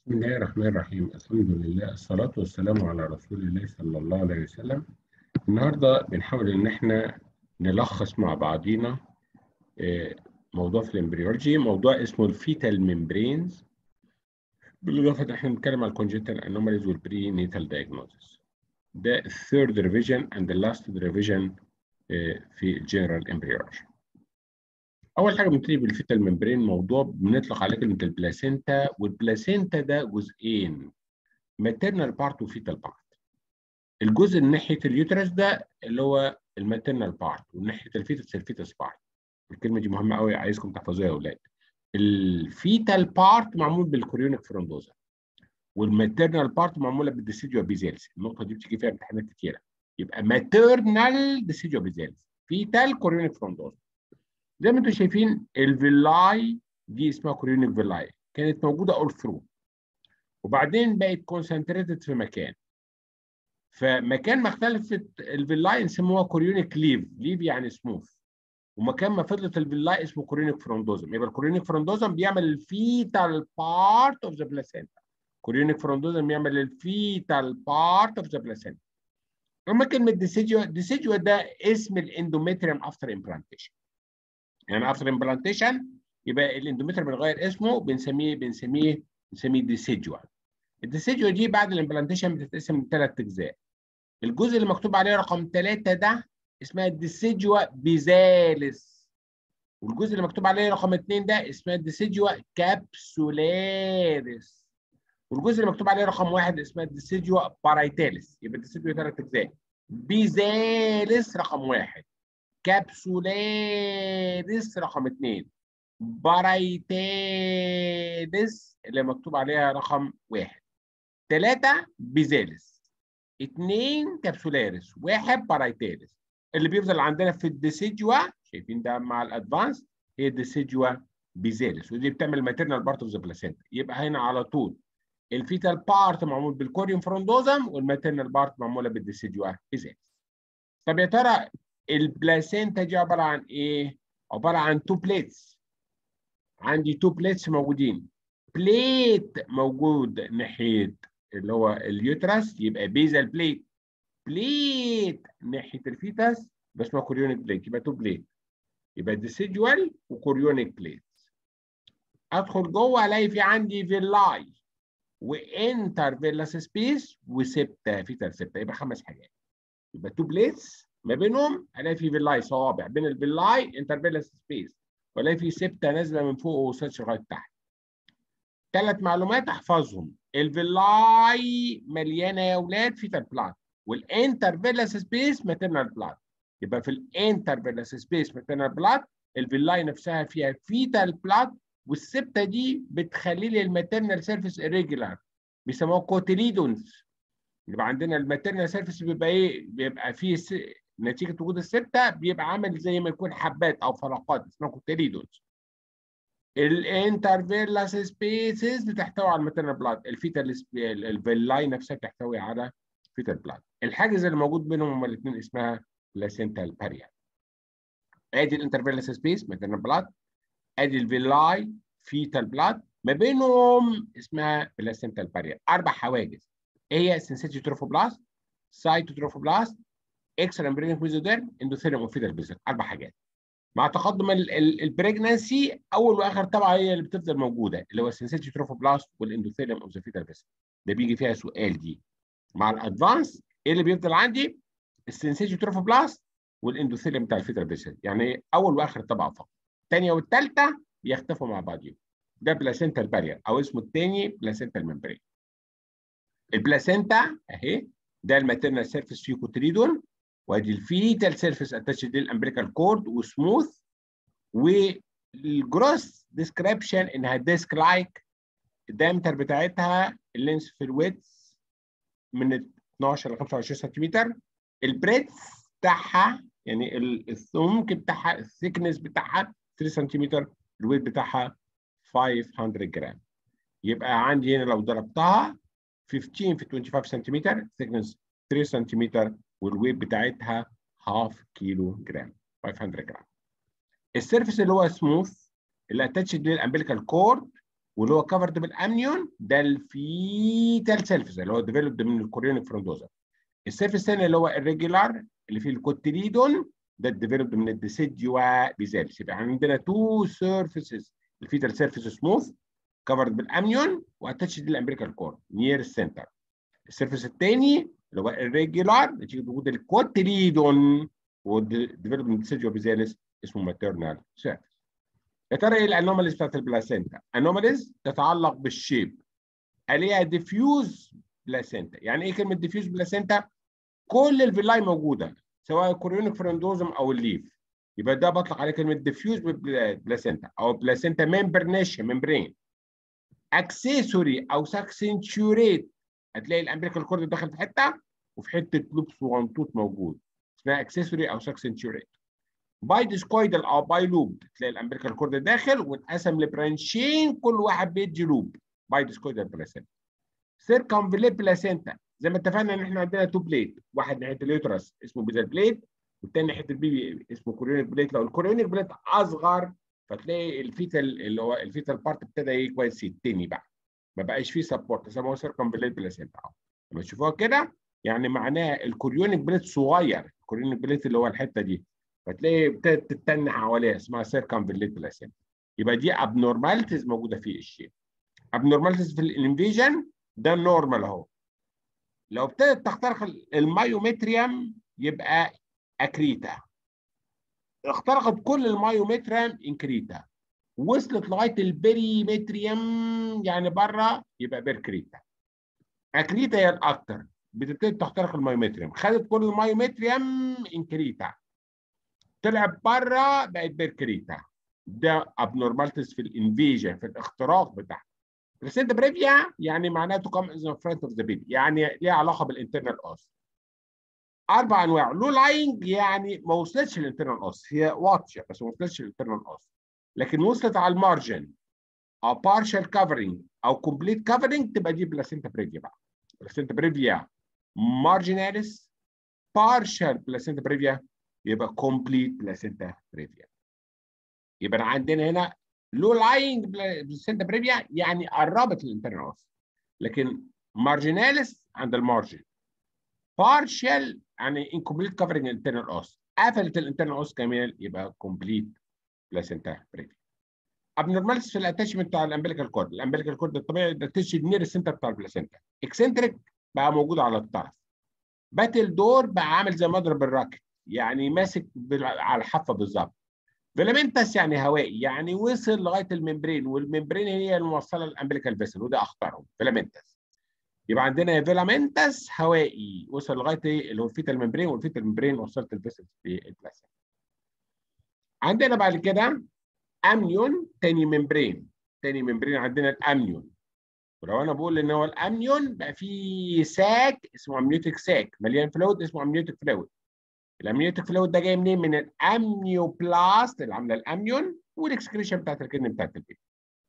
بسم الله الرحمن الرحيم الحمد لله الصلاة والسلام على رسول الله صلى الله عليه وسلم النهاردة بنحاول إن إحنا نلخص مع بعضينا آه، موضوع في الامبريولوجي موضوع اسمه الفيتال ميمبرينز بالإضافة إن إحنا بنتكلم على الكونجنتال أنوماليز والبري نيتال دايجنوزس ده الثيرد ريفيجن اند لاست ريفيجن في الجنرال امبريولوجي اول حاجه بنبتدي بالفيتال ممبرين موضوع بنطلق عليه كلمه البلاسينتا والبلاسينتا ده جزئين ماتيرنال بارت وفيتال بارت الجزء اللي ناحيه اليوترس ده اللي هو الماتيرنال بارت وناحيه الفيتس الفيتس بارت الكلمه دي مهمه قوي عايزكم تحفظوها يا اولاد الفيتال بارت معمول بالكوريونيك فرندوزا والماتيرنال بارت معموله بالديسيديو بيزيلز النقطه دي بتيجي فيها امتحانات كتيره يبقى ماتيرنال ديسيديو بيزيلز فيتال كوريونيك فرندوزا زي ما انتم شايفين الفيلاي دي اسمها كوريونيك فيلاي كانت موجوده اول ثرو وبعدين بقت كونسنتريتد في مكان فمكان ما اختلفت الفيلاي نسموها كوريونيك ليف ليف يعني سموث ومكان ما فضلت الفيلاي اسمه كوريونيك فرندوزم يبقى الكوريونيك فرندوزم بيعمل الفيتال بارت اوف ذا بلاسينتا كوريونيك فرندوزم بيعمل الفيتال بارت اوف ذا بلاسينتا اما كلمه ديسيجوا ديسيجوا ده اسم الاندوميتريوم افتر امبلانتيشن يعني افتر امبلانتيشن يبقى الاندوميتر بنغير اسمه بنسميه بنسميه بنسميه ديسيجوا الديسيجوا دي بعد الامبلانتيشن بتتقسم لثلاث اجزاء الجزء اللي مكتوب عليه رقم ثلاثة ده اسمها الديسيجوا بيزالس والجزء اللي مكتوب عليه رقم اثنين ده اسمها الديسيجوا كابسولاريس والجزء اللي مكتوب عليه رقم واحد اسمها الديسيجوا بارايتاليس يبقى الديسيجوا ثلاث اجزاء بيزالس رقم واحد كابسولاريس رقم اثنين بارايتاليس اللي مكتوب عليها رقم واحد ثلاثة بيزالس اثنين كابسولاريس واحد بارايتاليس اللي بيفضل عندنا في الديسيجوا شايفين ده مع الادفانس هي الديسيجوا بيزالس ودي بتعمل ماتيرنال بارت اوف ذا بلاسينتا يبقى هنا على طول الفيتال بارت معمول بالكوريوم فرندوزم والماتيرنال بارت معموله بالديسيجوا بيزالس طب يا ترى البلاسينتا دي عباره عن ايه؟ عباره عن تو بليتس عندي تو بليتس موجودين بليت موجود ناحيه اللي هو اليوترس يبقى بيزال بليت بليت ناحيه الفيتس بس اسمها كوريونيك بليت يبقى تو بليت يبقى ديسيجوال وكوريونيك بليت ادخل جوه الاقي في عندي فيلاي وانتر فيلاس سبيس وسبتا فيتال سبتا يبقى خمس حاجات يبقى تو بليتس ما بينهم الاقي في فيلاي صوابع بين الفيلاي انترفيلاس سبيس والاقي في سبته نازله من فوق ووصلتش لغايه تحت. ثلاث معلومات احفظهم الفيلاي مليانه يا اولاد فيتال بلات والانترفيلاس سبيس ماتيرنال بلات يبقى في الانترفيلاس سبيس ماتيرنال بلات الفيلاي نفسها فيها فيتال بلات والسبته دي بتخلي لي الماتيرنال سيرفيس irregular بيسموها كوتيليدونز يبقى عندنا الماتيرنال سيرفيس بيبقى ايه؟ بيبقى فيه س... نتيجه وجود السبته بيبقى عامل زي ما يكون حبات او فلقات اسمها كوتيليدونز. الانترفيلاس سبيسز بتحتوي على الماتيرنال بلاد، الفيتال الفيلاي نفسها بتحتوي على فيتال بلاد. الحاجز اللي موجود بينهم هما الاثنين اسمها بلاسينتال باريا. ادي الانترفيلاس سبيس ماتيرنال بلاد ادي الفيلاي فيتال بلاد ما بينهم اسمها بلاسينتال باريا اربع حواجز ايه هي سنسيتي تروفوبلاست سايتوتروفوبلاست اكسترا امبرينيك ميزوديرم اندوثيريوم وفيتال بيزل اربع حاجات مع تقدم البريجنانسي اول واخر طبعا هي اللي بتفضل موجوده اللي هو السنسيتي تروفوبلاست والاندوثيريوم اوف ذا فيتال بيزل ده بيجي فيها سؤال دي مع الادفانس ايه اللي بيفضل عندي السنسيتي تروفوبلاست والاندوثيريوم بتاع الفيتال بيزل يعني اول واخر طبعا فقط الثانيه والثالثه بيختفوا مع بعضهم ده بلاسينتال بارير او اسمه الثاني بلاسينتال ممبرين البلاسينتا اهي ده الماتيرنال سيرفيس فيه كوتريدون وادي الفيتال سيرفيس اتاتش دي الامبريكال كورد وسموث والجروس ديسكريبشن انها ديسك لايك الدايمتر بتاعتها اللينس في الويدث من 12 ل 25 سنتيمتر البريدث بتاعها يعني السمك بتاعها الثيكنس بتاعها 3 سنتيمتر الويت بتاعها 500 جرام يبقى عندي هنا لو ضربتها 15 في 25 سنتيمتر thickness 3 سنتيمتر والويت بتاعتها هاف كيلو جرام 500 جرام السيرفيس اللي هو سموث اللي اتاتش للامبليكال كورد واللي هو كفرد بالامنيون ده الفيتال سيرفيس اللي هو ديفلوبد من الكوريونيك فرندوزا السيرفيس الثاني اللي هو الريجولار اللي فيه الكوتريدون ده ديفلوبد من الديسيديوا بيزالس يبقى عندنا تو سيرفيسز الفيتال سيرفيس سموث كفرد بالامنيون واتاتشد للامبريكال كور نير السنتر السيرفيس الثاني اللي هو الريجولار نتيجه وجود الكوتريدون والديفلوبد من الديسيديوا بيزالس اسمه ماتيرنال سيرفيس يا ترى ايه الانوماليز بتاعت البلاسينتا؟ انوماليز تتعلق بالشيب عليها ديفيوز بلاسينتا يعني ايه كلمه ديفيوز بلاسينتا؟ كل الفيلاي موجوده سواء الكوريونيك فرندوزم او الليف يبقى ده بطلق عليه كلمه ديفيوز بلاسينتا او بلاسينتا ممبرنيشن ممبرين اكسسوري او ساكسنتوريت هتلاقي الامبريكال كورد داخل في حته وفي حته لوب صغنطوط موجود اسمها اكسسوري او ساكسنتوريت باي ديسكويدال او باي لوب تلاقي الامبريكال كورد داخل واتقسم لبرانشين كل واحد بيدي لوب باي ديسكويدال بلاسينتا سيركمفليت بلاسينتا زي ما اتفقنا ان احنا عندنا تو بليت واحد ناحيه اليوترس اسمه بيزال بليت والتاني ناحيه البيبي اسمه كوريونيك بليت لو الكوريونيك بليت اصغر فتلاقي الفيتال اللي هو الفيتال بارت ابتدى ايه كويس يتني بقى ما بقاش فيه سبورت اسمه سيركمفليت بلاسينتا اهو لما تشوفوها كده يعني معناها الكوريونيك بليت صغير الكوريونيك بليت اللي هو الحته دي فتلاقي ابتدت تتني حواليها اسمها سيركمفليت بلاسينتا يبقى دي ابنورماليتيز موجوده في الشيب ابنورماليتيز في الانفيجن ده النورمال اهو لو ابتدت تخترق المايومتريوم يبقى اكريتا اخترقت كل المايومتريوم انكريتا وصلت لغايه البريمتريوم يعني بره يبقى بيركريتا اكريتا هي الاكتر بتبتدي تخترق المايومتريوم خدت كل المايومتريوم انكريتا طلعت بره بقت بيركريتا ده ابنورمالتيز في الانفيجن في الاختراق بتاعها ريسنت بريفيا يعني معناته كم از فرونت اوف ذا بيبي يعني ليها علاقه بالانترنال اوس اربع انواع لو لاينج يعني ما وصلتش للانترنال اوس هي واطيه بس ما وصلتش للانترنال اوس لكن وصلت على المارجن او بارشال كفرنج او كومبليت كفرنج تبقى دي بلاسينتا بريفيا بقى بلاسينتا بريفيا مارجيناليس بارشال بلاسينتا بريفيا يبقى كومبليت بلاسينتا بريفيا يبقى عندنا هنا لو لاينج بلاسينتا بريفيا يعني قربت للانترنال اوس لكن مارجيناليس عند المارجن بارشال يعني انكمبليت كفرنج الانترنال اوس قفلت الانترنال اوس كمان يبقى كومبليت بلاسينتا بريفيا ابنورماليتيز في الاتاتشمنت بتاع الامبليكال كورد الامبليكال كورد الطبيعي ده تشد نير السنتر بتاع البلاسينتا اكسنتريك بقى موجود على الطرف باتل دور بقى عامل زي مضرب الراكت يعني ماسك على الحافه بالظبط فيلامنتس يعني هوائي يعني وصل لغايه الممبرين والممبرين هي الموصله للامبليكال فيسل وده اخطرهم فيلامنتس يبقى عندنا فيلامنتس هوائي وصل لغايه ايه اللي هو الفيتال ممبرين والفيتال ممبرين وصلت الفيسل في البلاسينتا عندنا بعد كده امنيون تاني ممبرين تاني ممبرين عندنا الامنيون ولو انا بقول ان هو الامنيون بقى فيه ساك اسمه امنيوتيك ساك مليان فلويد اسمه امنيوتيك فلويد الامنيوتيك فلويد ده جاي منين من الامنيوبلاست اللي عامله الامنيون والاكسكريشن بتاعت الكدني بتاعت البيبي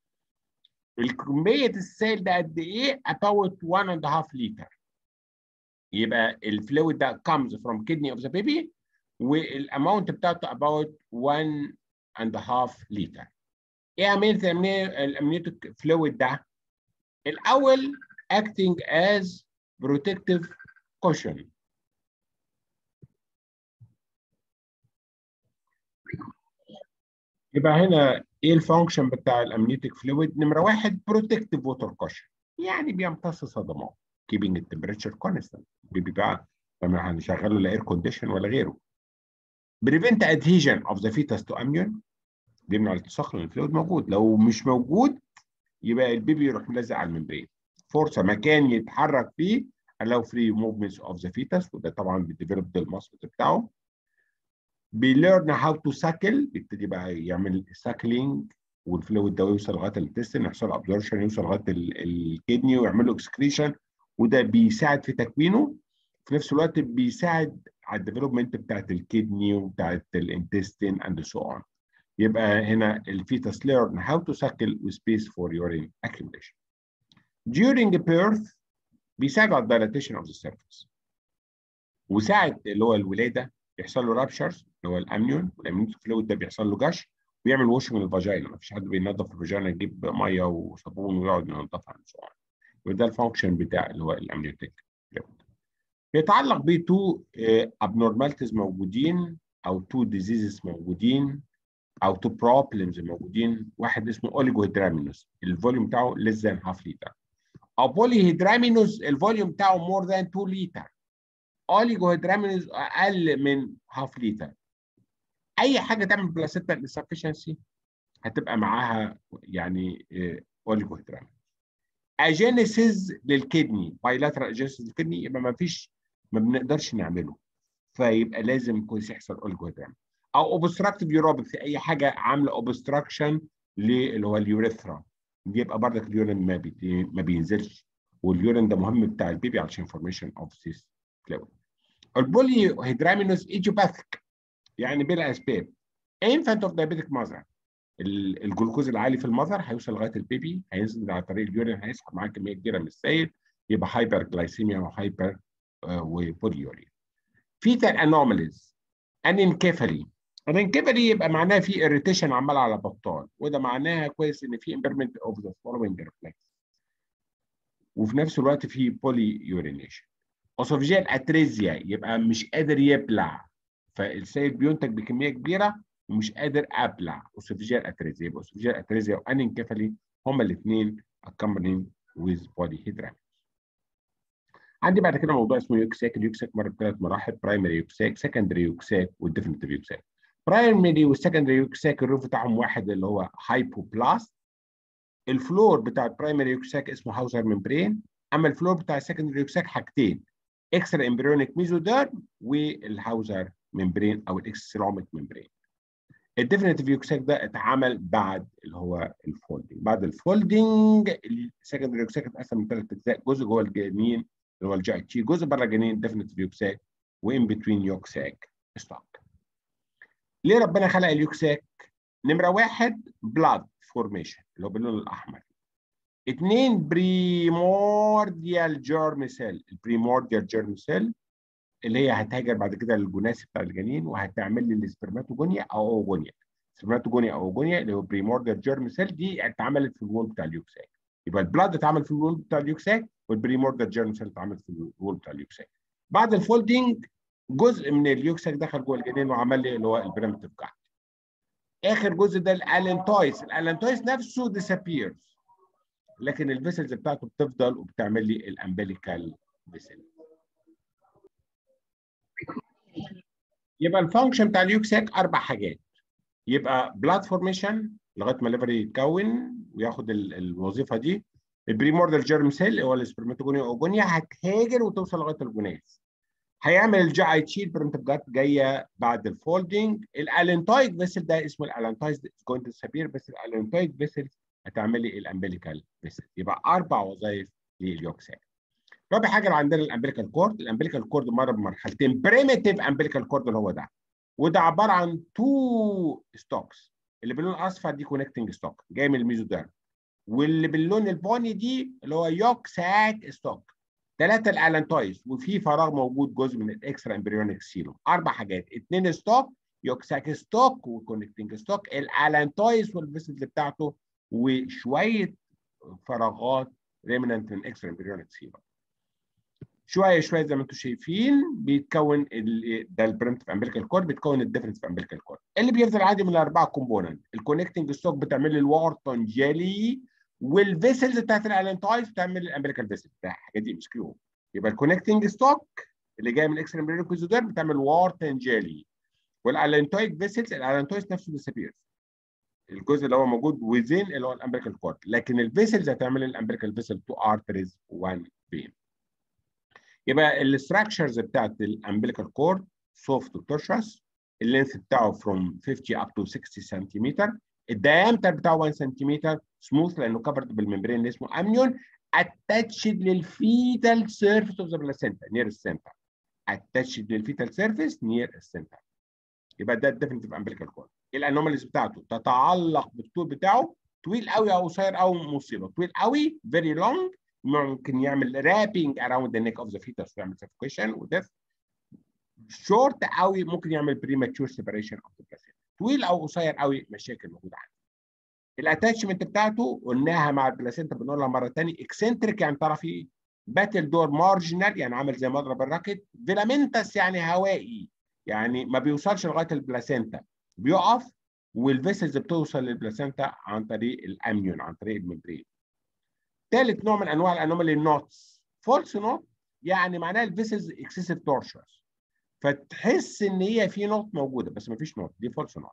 الكميه السائل ده قد ايه about 1 and a half liter يبقى الفلويد ده comes from kidney of the baby والاماونت بتاعته about 1 and a half liter ايه عمليه الامنيوتيك فلويد ده الاول acting as protective cushion يبقى هنا ايه الفانكشن بتاع الامنيوتيك فلويد نمره واحد بروتكتيف ووتر كوشن يعني بيمتص صدمات keeping التمبريتشر كونستنت بيبي بقى لما هنشغله الاير كونديشن ولا غيره بريفنت ادهيجن اوف ذا فيتس تو اميون بيمنع الالتصاق لان الفلويد موجود لو مش موجود يبقى البيبي يروح ملزق على الممبرين فرصه مكان يتحرك فيه allow free movements of the fetus وده طبعا بيديفلوب الماسل بتاعه بيليرن هاو تو ساكل بيبتدي بقى يعمل ساكلينج والفلويد ده يوصل لغايه الانتستين يحصل ابزوربشن يوصل لغايه الكدني ويعمل له اكسكريشن وده بيساعد في تكوينه في نفس الوقت بيساعد على الديفلوبمنت بتاعت الكدني وبتاعت الانتستين اند سو اون يبقى هنا الفيتس learn how to suckle with space for urine accumulation. During birth بيساعد على dilatation of the surface. وساعد اللي هو الولاده بيحصل له رابشرز اللي هو الامنيون والامنيون فلويد ده بيحصل له جش بيعمل واشنج للفاجينا ما فيش حد بينظف الفاجينا يجيب ميه وصابون ويقعد ينظفها وده الفانكشن بتاع اللي هو الامنيوتيك بيتعلق بيه تو ابنورماليتيز موجودين او تو ديزيزز موجودين او تو بروبلمز موجودين واحد اسمه اوليجو هيدرامينوس الفوليوم بتاعه less than half liter او بولي هيدرامينوس الفوليوم بتاعه more than 2 لتر اوليجو هيدرامينوس اقل من هاف لتر اي حاجه تعمل بلاسيتا انسفشنسي هتبقى معاها يعني اوليجو هيدرامينوس اجينيسيس للكدني بايلاترال اجينيسيس للكدني يبقى ما فيش ما بنقدرش نعمله فيبقى لازم يكون يحصل اوليجو هيدرامينوس او اوبستراكتيف يوروباثي اي حاجه عامله اوبستراكشن اللي هو اليوريثرا بيبقى بردك اليورين ما, بي... ما بينزلش واليورين ده مهم بتاع البيبي علشان فورميشن اوف سيس فلويد البولي هيدرامينوس ايجوباثيك يعني بلا اسباب انفانت اوف دايابيتيك ماذر الجلوكوز العالي في المذر هيوصل لغايه البيبي هينزل على طريق اليورين هيسحب معاه كميه كبيره من السائل يبقى هايبر جلايسيميا وهايبر وبوليوريا فيتال انوماليز انكيفالي الانكيفالي يبقى معناها في اريتيشن عمال على بطال وده معناها كويس ان في امبيرمنت اوف ذا فولوينج ريفلكس وفي نفس الوقت في بولي يورينيشن اوسوفيجيال اتريزيا يبقى مش قادر يبلع فالسيد بينتج بكميه كبيره ومش قادر ابلع اوسوفيجيال اتريزيا يبقى اوسوفيجيال اتريزيا وانكيفالي هما الاثنين accompanied with body hydramnios عندي بعد كده موضوع اسمه يوكساك اليوكساك مر بثلاث مراحل برايمري يوكساك سكندري يوكساك والديفينيتيف يوكساك برايمري والسكندري يوكساك الروف بتاعهم واحد اللي هو هايبوبلاست الفلور بتاع البرايمري يوكساك اسمه هاوزر ممبرين اما الفلور بتاع السكندري يوكساك حاجتين اكسترا امبريونيك ميزوديرم والهاوزر ممبرين او الاكستراميك ممبرين الديفينيتيف يوكساك ده اتعمل بعد اللي هو الفولدنج بعد الفولدنج السكندري يوكساك اتقسم من ثلاث اجزاء جزء جوه الجنين اللي هو الجي تي جزء بره الجنين ديفينيتيف يوكساك وان بتوين يوكساك ستوك ليه ربنا خلق اليوكساك نمره واحد بلاد فورميشن اللي هو باللون الاحمر اثنين بريمورديال جيرم سيل البريمورديال جيرم سيل اللي هي هتهاجر بعد كده للجناس بتاع الجنين وهتعمل لي السبرماتوجونيا او اوجونيا سبرماتوجونيا او اوجونيا اللي هو بريمورديال جيرم سيل دي اتعملت في الوول بتاع اليوكساك يبقى البلاد اتعمل في الوول بتاع اليوكساك والبريمورديال جيرم سيل اتعمل في الوول بتاع اليوكساك بعد الفولدنج جزء من اليوكساك دخل جوه الجنين وعمل لي اللي هو البريمتيف جارد اخر جزء ده الالنتويس الالنتويس نفسه disappears لكن الفيسلز بتاعته بتفضل وبتعمل لي الامبليكال فيسل يبقى الفانكشن بتاع اليوكساك اربع حاجات يبقى بلاد فورميشن لغايه ما الليفر يتكون وياخد الوظيفه دي البريموردال جيرم سيل هو السبرماتوجونيا اوجونيا هتهاجر وتوصل لغايه الجوناز هيعمل الجي اي تشي البريمتيف جات جايه بعد الفولدنج الالنتويد فيسل ده اسمه الالنتويد جوينت سبير بس الالنتويد فيسل هتعمل لي الامبليكال فيسل يبقى اربع وظائف لليوكساك رابع حاجه اللي عندنا الامبليكال كورد الامبليكال كورد مر بمرحلتين بريمتيف امبليكال كورد اللي هو ده وده عباره عن تو ستوكس اللي باللون الاصفر دي كونكتنج ستوك جاي من الميزوديرم واللي باللون البني دي اللي هو يوكساك ستوك ثلاثه الالانتويز وفي فراغ موجود جزء من الاكسترا امبريونيك سيلوم اربع حاجات اثنين ستوك يوكساك ستوك وكونكتنج ستوك الالانتويز والفيسلز بتاعته وشويه فراغات ريمننت من اكسترا امبريونيك سيلوم شويه شويه زي ما انتم شايفين بيتكون ده البريمتيف امبليكال كورد بيتكون الديفرنس امبليكال كورد اللي بيفضل عادي من الاربعه كومبوننت الكونكتنج ستوك بتعمل لي الوارتون جيلي والفيسلز بتاعت الالنتايز بتعمل الامبليكال فيسل ده الحاجات دي مسكيهم يبقى الكونكتنج ستوك اللي جاي من الاكسترا امبريونيك كوزودير بتعمل وارتون جيلي والالنتويد فيسلز الالنتويز نفسه ديسابيرز الجزء اللي هو موجود وزين اللي هو الامبليكال كورد لكن الفيسلز هتعمل الامبليكال فيسل تو ارتريز 1 بين يبقى الاستراكشرز بتاعت الامبليكال كورد سوفت تورشس اللينث بتاعه from 50 up to 60 سنتيمتر الديامتر بتاعه 1 سنتيمتر سموث لانه كفرد بالممبرين اللي اسمه امنيون اتاتشد للفيتال سيرفيس اوف ذا بلاسينتا نير السنتر اتاتشد للفيتال سيرفيس نير السنتر يبقى ده الديفينيتيف امبليكال كورد الانوماليز بتاعته تتعلق بالطول بتاعه طويل قوي او قصير قوي مصيبه طويل قوي فيري لونج ممكن يعمل رابينج around the neck of the fetus ويعمل suffocation وديث شورت قوي ممكن يعمل premature separation of the placenta طويل او قصير قوي مشاكل موجوده عندي الاتاتشمنت بتاعته قلناها مع البلاسينتا بنقولها مره ثانيه اكسنتريك يعني طرفي باتل دور مارجنال يعني عامل زي مضرب الراكت فيلامنتس يعني هوائي يعني ما بيوصلش لغايه البلاسينتا بيقف والفيسلز بتوصل للبلاسينتا عن طريق الاميون عن طريق الممبرين ثالث نوع من انواع الانومالي النوتس فولس نوت يعني معناها الفيسلز اكسسيف تورشرز فتحس ان هي في نوت موجوده بس ما فيش نوت دي فولس نوت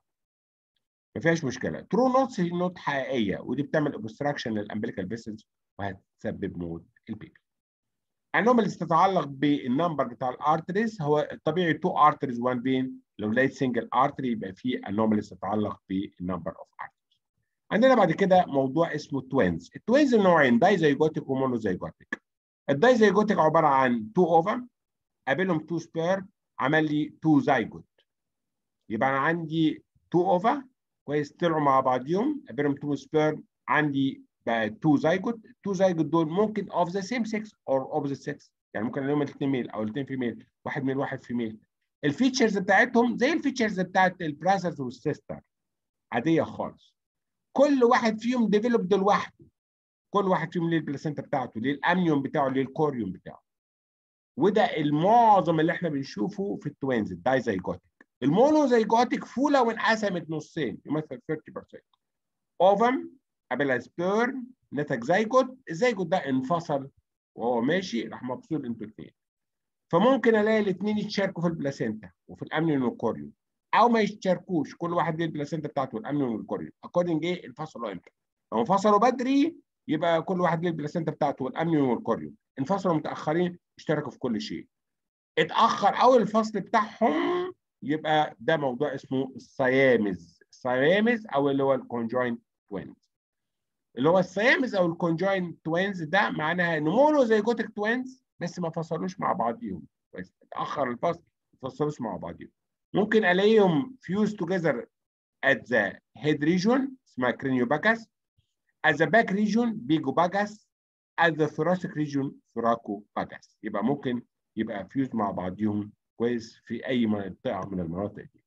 ما فيهاش مشكله ترو نوتس هي نوت حقيقيه ودي بتعمل اوبستراكشن للامبليكال فيسلز وهتسبب موت البيبي انوماليز تتعلق بالنمبر بتاع الارتريز هو الطبيعي 2 ارتريز 1 فين لو لقيت سنجل ارتري يبقى في انوماليز تتعلق بالنمبر اوف ارتريز عندنا بعد كده موضوع اسمه توينز التوينز نوعين دايزيجوتيك ومونوزيجوتيك الدايزيجوتيك عباره عن 2 اوفم قابلهم 2 سبير عمل لي 2 زيجوت يبقى انا عندي 2 اوفا كويس طلعوا مع بعضيهم قابلهم 2 سبير عندي بقى 2 زيجوت 2 زيجوت دول ممكن اوف ذا سيم 6 اور اوبوزيت 6 يعني ممكن الاقيهم الاثنين ميل او الاثنين فيميل واحد ميل واحد فيميل الفيتشرز بتاعتهم زي الفيتشرز بتاعت البراذرز والسيستر عاديه خالص كل واحد فيهم ديفلوبد لوحده كل واحد فيهم ليه البلاسينتا بتاعته ليه الامنيون بتاعه ليه الكوريوم بتاعه وده المعظم اللي احنا بنشوفه في التوينز الدايزيجوتيك المونوزيجوتيك فوله وانقسمت نصين يمثل 30% اوفم قبلها سبيرم نتج زيجوت الزيجوت ده انفصل وهو ماشي راح مفصول انتوا الاثنين فممكن الاقي الاثنين يتشاركوا في البلاسينتا وفي الامنيون والكوريوم او ما يتشاركوش كل واحد ليه البلاسينتا بتاعته والامنيون والكوريوم اكوردنج ايه انفصلوا امتى لو انفصلوا بدري يبقى كل واحد ليه البلاسينتا بتاعته والامنيون والكوريوم انفصلوا متاخرين اشتركوا في كل شيء اتاخر اول الفصل بتاعهم يبقى ده موضوع اسمه الصيامز الصيامز او اللي هو الكونجوينت توينز اللي هو الصيامز او الكونجوينت توينز ده معناها ان مونوزيجوتيك توينز بس ما فصلوش مع بعضيهم بس اتاخر الفصل ما فصلوش مع بعضيهم ممكن الاقيهم فيوز توجذر at the head region اسمها كرينيوباكاس at the back region بيجوباكاس at the thoracic region ثوراكوباكاس يبقى ممكن يبقى فيوز مع بعضيهم كويس في اي منطقه من المناطق دي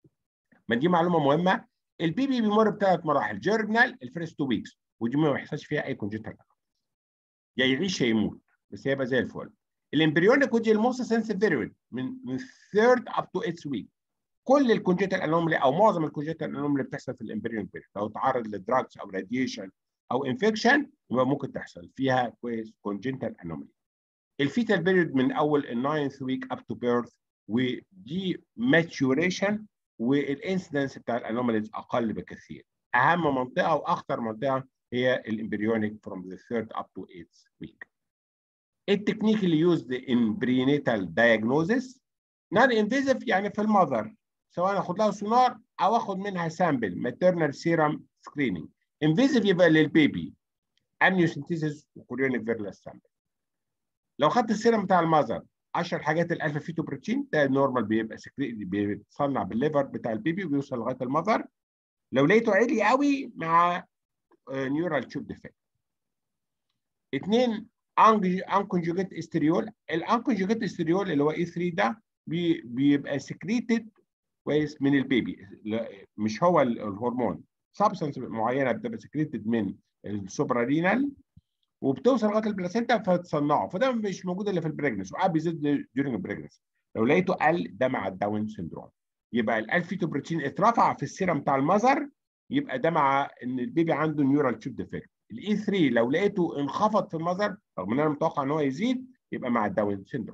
ما دي معلومه مهمه البي بي بيمر بثلاث مراحل جيرنال الفيرست تو ويكس ودي ما بيحصلش فيها اي كونجنتال يا يعيش يا يموت بس هيبقى زي الفل الامبريونيك ودي الموست سنسيف فيريود من من ثيرد اب تو اتس ويك كل الكونجنتال انوملي او معظم الكونجنتال انوملي بتحصل في الامبريونيك بيريود لو تعرض لدراجز او راديشن او انفكشن يبقى ممكن تحصل فيها كويس كونجنتال انوملي الفيتال بيريود من اول الناينث ويك اب تو بيرث ودي ماتيوريشن والانسيدنس بتاع الانوماليز اقل بكثير اهم منطقه واخطر منطقه هي الامبريونيك from the third up to eighth week. التكنيك اللي يوزد in prenatal diagnosis non invasive يعني في المذر سواء اخد لها سونار او اخد منها سامبل maternal serum screening. invasive يبقى للبيبي amniocentesis وكوريونيك فيرلاس سامبل. لو خدت السيرم بتاع المذر 10 حاجات الالفا فيتو بروتين ده نورمال بيبقى بيتصنع بالليفر بتاع البيبي وبيوصل لغايه المذر لو لقيته عالي قوي مع نيورال تيوب ديفكت اثنين انكونجوجيت استريول الانكونجوجيت استريول اللي هو اي 3 ده بي بيبقى سكريتد كويس من البيبي مش هو الهرمون سبستنس معينه بتبقى سكريتد من السوبرارينال وبتوصل لغايه البلاسينتا فتصنعه فده مش موجود الا في البريجنس وقاعد بيزيد ديورنج البريجنس لو لقيته قل ده مع الداون سيندروم يبقى الالفيتو بروتين اترفع في السيرم بتاع المذر يبقى ده مع ان البيبي عنده نيورال تيوب ديفكت الاي 3 لو لقيته انخفض في المذر رغم ان انا متوقع ان هو يزيد يبقى مع الداون سيندروم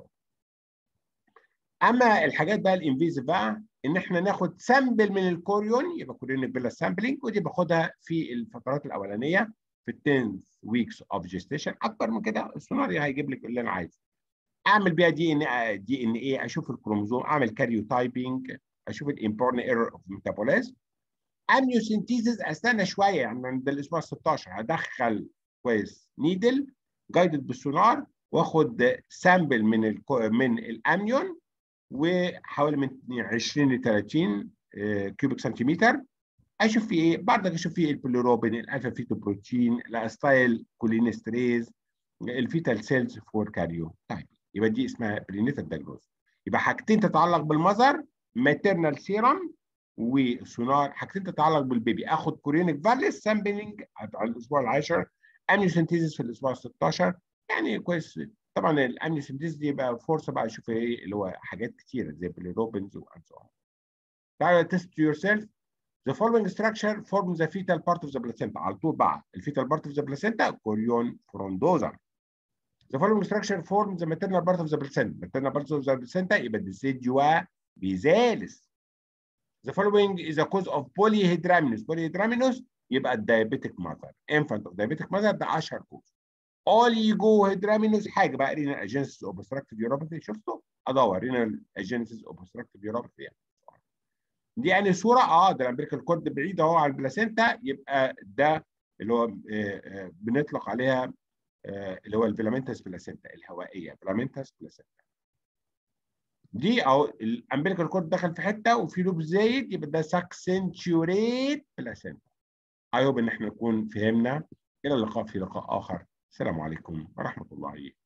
اما الحاجات بقى الانفيزيف بقى ان احنا ناخد سامبل من الكوريون يبقى كوريون بيلا سامبلينج ودي باخدها في الفترات الاولانيه في ال 10 ويكس اوف جيستيشن اكتر من كده السوناريو هيجيب لك اللي انا عايزه اعمل بيها دي ان دي ان ايه اشوف الكروموزوم اعمل كاريو تايبنج اشوف الامبورن ايرور اوف ميتابوليزم اميوسينتيزيس استنى شويه يعني عند الاسبوع 16 هدخل كويس نيدل جايدد بالسونار واخد سامبل من ال من الامنيون وحوالي من 20 ل 30 كيوبيك سنتيمتر اشوف فيه ايه برضك اشوف فيه البوليروبين الالفا فيتو بروتين الاستايل كولينستريز الفيتال سيلز فور كاريو طيب يبقى دي اسمها برينيتال دايجنوز يبقى حاجتين تتعلق بالمذر ماتيرنال سيرم والسونار حاجتين تتعلق بالبيبي اخد كوريونيك فاليس سامبلنج على الاسبوع العاشر امنيوسنتيزيس في الاسبوع ال 16 يعني كويس طبعا الامنيوسنتيزيس دي بقى فرصه بقى اشوف ايه اللي هو حاجات كتيره زي بليروبنز وان سو تعالى تيست يور سيلف The following structure forms the fetal part of the placenta على طول بقى الفيتال part of the placenta كوريون فرondosum The following structure forms the maternal part of the placenta maternal part of the placenta يبقى decidua bizalis The following is a cause of polyhydramnios. Polyhydramnios يبقى الدايابيتك ماذر. infant of diabetic mother ده اشهر كوز. oligohydramnios حاجه بقى رينال اجينسيس اوبستراكتيف يوروباثي شفتوا؟ ادور رينال اجينسيس اوبستراكتيف يوروباثي دي يعني صوره اه ده الامريكان كود بعيد اهو عن البلاسينتا يبقى ده اللي هو بنطلق عليها اللي هو الفيلامنتس بلاسينتا الهوائيه فيلامنتس بلاسينتا دي او الامبليكال كورد دخل في حته وفي لوب زايد يبقى ده ساكسنتيوريت بلاسينتا اي هوب ان احنا نكون فهمنا الى اللقاء في لقاء اخر السلام عليكم ورحمه الله